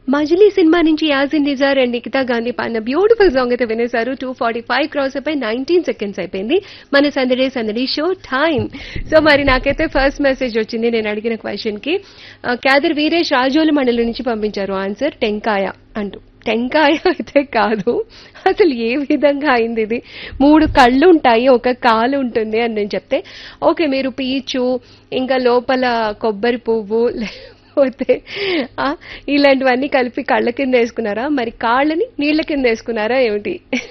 మజిలీ సినిమా నుంచి యాజిన్ నిజార్ అండ్ నిఖితా గాంధీ పాడిన బ్యూటిఫుల్ సాంగ్ అయితే వినేశారు టూ ఫార్టీ ఫైవ్ క్రాస్ అయిపోయి నైన్టీన్ సెకండ్స్ అయిపోయింది మన సందడి సందడి షో టైం సో మరి నాకైతే ఫస్ట్ మెసేజ్ వచ్చింది నేను అడిగిన క్వశ్చన్ కి ఆ, క్యాదర్ వీరేష్ రాజోలు మండలి నుంచి పంపించారు ఆన్సర్ టెంకాయ అంటూ టెంకాయ అయితే కాదు అసలు ఏ విధంగా అయింది ఇది మూడు కళ్ళు ఉంటాయి ఒక కాలు ఉంటుంది అని నేను చెప్తే ఓకే మీరు పీచు ఇంకా లోపల కొబ్బరి పువ్వు లేకపోతే ఆ, ఇలాంటివన్నీ కలిపి కళ్ళ కింద వేసుకున్నారా మరి కాళ్ళని నీళ్ళ కింద వేసుకున్నారా ఏమిటి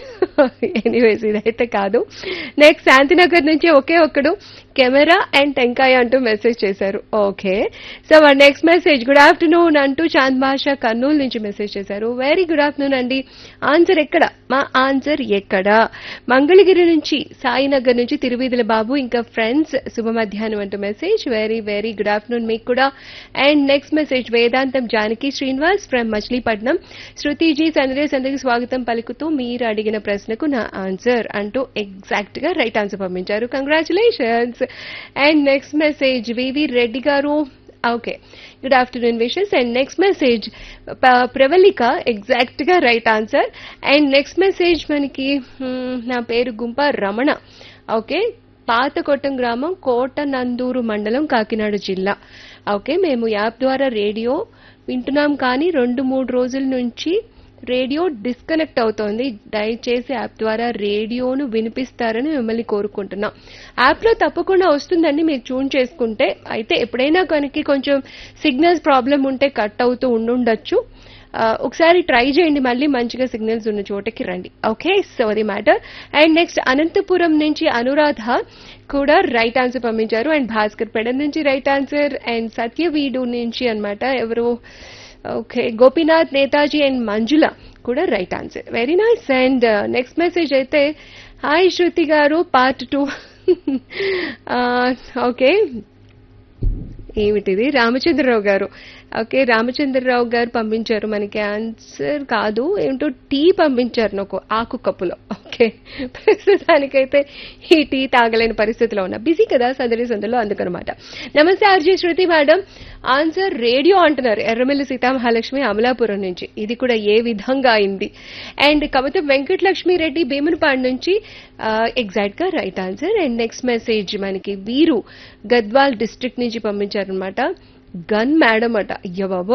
ఎనీవేస్ ఇదైతే కాదు నెక్స్ట్ శాంతినగర్ నుంచి ఒకే ఒక్కడు కెమెరా అండ్ టెంకాయ అంటూ మెసేజ్ చేశారు ఓకే సో మరి నెక్స్ట్ మెసేజ్ గుడ్ ఆఫ్టర్నూన్ అంటూ చాంద్ భాష కర్నూలు నుంచి మెసేజ్ చేశారు వెరీ గుడ్ ఆఫ్టర్నూన్ అండి ఆన్సర్ ఎక్కడ మా ఆన్సర్ ఎక్కడ మంగళగిరి నుంచి సాయినగర్ నుంచి తిరువీధుల బాబు ఇంకా ఫ్రెండ్స్ శుభ మధ్యాహ్నం అంటూ message very very good afternoon మీకు కూడా and next message Vedantam Janaki Srinivas from Machilipatnam Shruti ji సందేశ్ అందరికి స్వాగతం పలుకుతూ మీరు అడిగిన ప్రశ్నకు నా ఆన్సర్ అంటూ ఎగ్జాక్ట్ గా రైట్ ఆన్సర్ పంపించారు congratulations and next message V V Reddy గారు okay good afternoon wishes and next message Pravalika exact గా right answer and next message మనకి hmm, నా పేరు గుంప రమణ ఓకే పాతకొట్టం గ్రామం కోటనందూరు మండలం కాకినాడ జిల్లా ఓకే మేము యాప్ ద్వారా రేడియో వింటున్నాం కానీ రెండు మూడు రోజుల నుంచి రేడియో డిస్కనెక్ట్ అవుతోంది దయచేసి యాప్ ద్వారా రేడియోను వినిపిస్తారని మిమ్మల్ని కోరుకుంటున్నాం యాప్లో తప్పకుండా వస్తుందండి మీరు ట్యూన్ చేసుకుంటే అయితే ఎప్పుడైనా కనుక కొంచెం సిగ్నల్స్ ప్రాబ్లం ఉంటే కట్ అవుతూ ఉండుండొచ్చు ఆ, ఒకసారి ట్రై చేయండి మళ్ళీ మంచిగా సిగ్నల్స్ ఉన్న చోటకి రండి ఓకే సో అది మ్యాటర్ అండ్ నెక్స్ట్ అనంతపురం నుంచి అనురాధ కూడా రైట్ ఆన్సర్ పంపించారు అండ్ భాస్కర్ పెడ నుంచి రైట్ ఆన్సర్ అండ్ సత్యవీడు నుంచి అన్నమాట ఎవరు ఓకే గోపీనాథ్ నేతాజీ అండ్ మంజుల కూడా right answer very nice and next message అయితే హాయ్ శృతి గారు పార్ట్ టూ ఓకే ఏమిటిది రామచంద్రరావు గారు ఓకే రామచంద్రరావు గారు పంపించారు మనకి ఆన్సర్ కాదు ఏమిటో టీ పంపించారు నాకు ఆకు కప్పులో ఓకే ప్రస్తుతానికైతే ఈ టీ తాగలేని పరిస్థితిలో ఉన్నా బిజీ కదా సందడి సందడిలో అందుకనమాట నమస్తే RJ Shruti madam answer radio అంటున్నారు ఎర్రమిల్లి సీతామహాలక్ష్మి అమలాపురం నుంచి ఇది కూడా ఏ విధంగా అయింది అండ్ కవిత వెంకటలక్ష్మి రెడ్డి భీమునిపాడు నుంచి ఎగ్జాక్ట్ గా right answer and next message మనకి వీరు గద్వాల్ డిస్ట్రిక్ట్ నుంచి పంపించారనమాట గన్ మేడం అట అయ్య బాబో